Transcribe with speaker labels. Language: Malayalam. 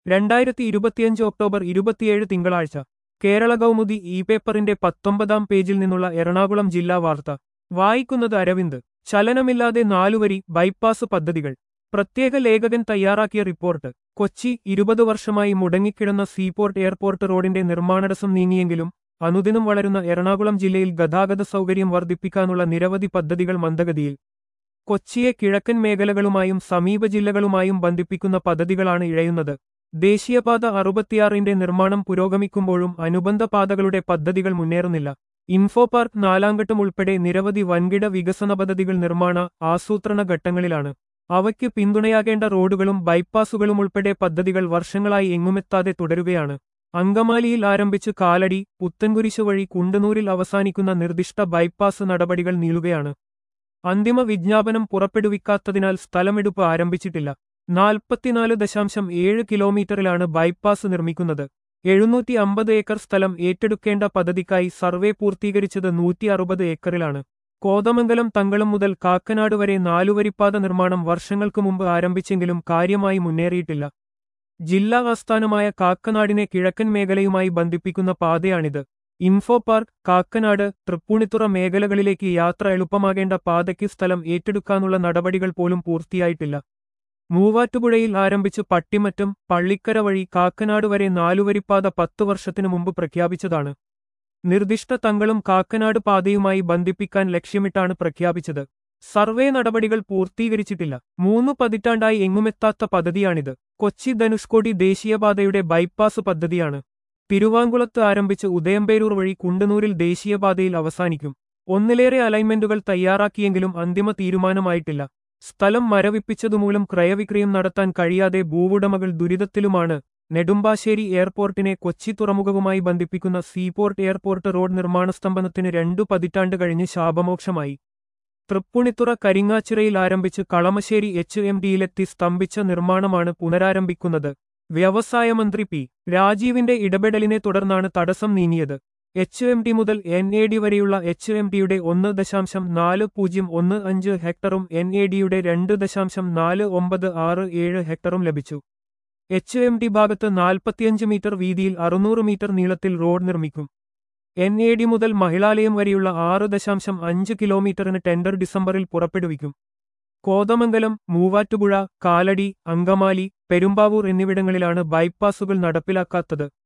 Speaker 1: രണ്ടായിരത്തി ഇരുപത്തിയഞ്ച് ഒക്ടോബർ ഇരുപത്തിയേഴ് തിങ്കളാഴ്ച കേരള കൗമുദി ഇ പേപ്പറിന്റെ പത്തൊമ്പതാം പേജിൽ നിന്നുള്ള എറണാകുളം ജില്ലാ വാർത്ത വായിക്കുന്നത് അരവിന്ദ് ചലനമില്ലാതെ നാലുവരി ബൈപ്പാസ് പദ്ധതികൾ പ്രത്യേക ലേഖകൻ തയ്യാറാക്കിയ റിപ്പോർട്ട് കൊച്ചി ഇരുപത് വർഷമായി മുടങ്ങിക്കിടന്ന സീപോർട്ട് എയർപോർട്ട് റോഡിന്റെ നിർമ്മാണടസം നീങ്ങിയെങ്കിലും അനുദിനം വളരുന്ന എറണാകുളം ജില്ലയിൽ ഗതാഗത സൗകര്യം വർദ്ധിപ്പിക്കാനുള്ള നിരവധി പദ്ധതികൾ മന്ദഗതിയിൽ കൊച്ചിയെ കിഴക്കൻ മേഖലകളുമായും സമീപ ജില്ലകളുമായും ബന്ധിപ്പിക്കുന്ന പദ്ധതികളാണ് ഇഴയുന്നത് ദേശീയപാത അറുപത്തിയാറിന്റെ നിർമ്മാണം പുരോഗമിക്കുമ്പോഴും അനുബന്ധ പാതകളുടെ പദ്ധതികൾ മുന്നേറുന്നില്ല ഇൻഫോ പാർക്ക് നാലാംഘട്ടം ഉൾപ്പെടെ നിരവധി വൻകിട വികസന പദ്ധതികൾ നിർമ്മാണ ആസൂത്രണ ഘട്ടങ്ങളിലാണ് അവയ്ക്ക് പിന്തുണയാകേണ്ട റോഡുകളും ബൈപ്പാസുകളും ഉൾപ്പെടെ പദ്ധതികൾ വർഷങ്ങളായി എങ്ങുമെത്താതെ തുടരുകയാണ് അങ്കമാലിയിൽ ആരംഭിച്ച് കാലടി പുത്തൻകുരിശ് വഴി കുണ്ടനൂരിൽ അവസാനിക്കുന്ന നിർദ്ദിഷ്ട ബൈപ്പാസ് നടപടികൾ നീളുകയാണ് അന്തിമ വിജ്ഞാപനം പുറപ്പെടുവിക്കാത്തതിനാൽ സ്ഥലമെടുപ്പ് ആരംഭിച്ചിട്ടില്ല നാൽപ്പത്തിനാല് ദശാംശം ഏഴ് കിലോമീറ്ററിലാണ് ബൈപ്പാസ് നിർമ്മിക്കുന്നത് എഴുന്നൂറ്റി അമ്പത് ഏക്കർ സ്ഥലം ഏറ്റെടുക്കേണ്ട പദ്ധതിക്കായി സർവേ പൂർത്തീകരിച്ചത് നൂറ്റി അറുപത് ഏക്കറിലാണ് കോതമംഗലം തങ്കളം മുതൽ കാക്കനാട് വരെ നാലുവരിപ്പാത നിർമ്മാണം വർഷങ്ങൾക്ക് മുമ്പ് ആരംഭിച്ചെങ്കിലും കാര്യമായി മുന്നേറിയിട്ടില്ല ജില്ലാ ആസ്ഥാനമായ കാക്കനാടിനെ കിഴക്കൻ മേഖലയുമായി ബന്ധിപ്പിക്കുന്ന പാതയാണിത് ഇൻഫോ പാർക്ക് കാക്കനാട് തൃപ്പൂണിത്തുറ മേഖലകളിലേക്ക് യാത്ര എളുപ്പമാകേണ്ട പാതയ്ക്ക് സ്ഥലം ഏറ്റെടുക്കാനുള്ള നടപടികൾ പോലും പൂർത്തിയായിട്ടില്ല മൂവാറ്റുപുഴയിൽ ആരംഭിച്ച് പട്ടിമറ്റം പള്ളിക്കര വഴി കാക്കനാട് വരെ നാലുവരിപ്പാത പത്തു വർഷത്തിനു മുമ്പ് പ്രഖ്യാപിച്ചതാണ് നിർദ്ദിഷ്ട തങ്ങളും കാക്കനാട് പാതയുമായി ബന്ധിപ്പിക്കാൻ ലക്ഷ്യമിട്ടാണ് പ്രഖ്യാപിച്ചത് സർവേ നടപടികൾ പൂർത്തീകരിച്ചിട്ടില്ല മൂന്നു പതിറ്റാണ്ടായി എങ്ങുമെത്താത്ത പദ്ധതിയാണിത് കൊച്ചി ധനുഷ്കോടി ദേശീയപാതയുടെ ബൈപ്പാസ് പദ്ധതിയാണ് തിരുവാങ്കുളത്ത് ആരംഭിച്ച് ഉദയംപേരൂർ വഴി കുണ്ടനൂരിൽ ദേശീയപാതയിൽ അവസാനിക്കും ഒന്നിലേറെ അലൈൻമെന്റുകൾ തയ്യാറാക്കിയെങ്കിലും അന്തിമ തീരുമാനമായിട്ടില്ല സ്ഥലം മരവിപ്പിച്ചതുമൂലം ക്രയവിക്രയം നടത്താൻ കഴിയാതെ ഭൂവുടമകൾ ദുരിതത്തിലുമാണ് നെടുമ്പാശ്ശേരി എയർപോർട്ടിനെ കൊച്ചി തുറമുഖവുമായി ബന്ധിപ്പിക്കുന്ന സീപോർട്ട് എയർപോർട്ട് റോഡ് നിർമ്മാണ സ്തംഭനത്തിന് രണ്ടു പതിറ്റാണ്ട് കഴിഞ്ഞ് ശാപമോക്ഷമായി തൃപ്പുണിത്തുറ കരിങ്ങാച്ചിറയിൽ ആരംഭിച്ച് കളമശ്ശേരി എച്ച് എം ഡിയിലെത്തി സ്തംഭിച്ച നിർമ്മാണമാണ് പുനരാരംഭിക്കുന്നത് വ്യവസായ മന്ത്രി പി രാജീവിന്റെ ഇടപെടലിനെ തുടർന്നാണ് തടസ്സം നീങ്ങിയത് എച്ച് എം ഡി മുതൽ എൻ എ ഡി വരെയുള്ള എച്ച് എം ഡിയുടെ ഒന്ന് ദശാംശം നാല് പൂജ്യം ഒന്ന് അഞ്ച് ഹെക്ടറും എൻ എ ഡിയുടെ രണ്ട് ദശാംശം നാല് ഒമ്പത് ആറ് ഏഴ് ഹെക്ടറും ലഭിച്ചു എച്ച് എം ഡി ഭാഗത്ത് നാൽപ്പത്തിയഞ്ച് മീറ്റർ വീതിയിൽ അറുന്നൂറ് മീറ്റർ നീളത്തിൽ റോഡ് നിർമ്മിക്കും എൻ എ ഡി മുതൽ മഹിളാലയം വരെയുള്ള ആറ് ദശാംശം അഞ്ച് കിലോമീറ്ററിന് ടെൻഡർ ഡിസംബറിൽ പുറപ്പെടുവിക്കും കോതമംഗലം മൂവാറ്റുപുഴ കാലടി അങ്കമാലി പെരുമ്പാവൂർ എന്നിവിടങ്ങളിലാണ് ബൈപ്പാസുകൾ നടപ്പിലാക്കാത്തത്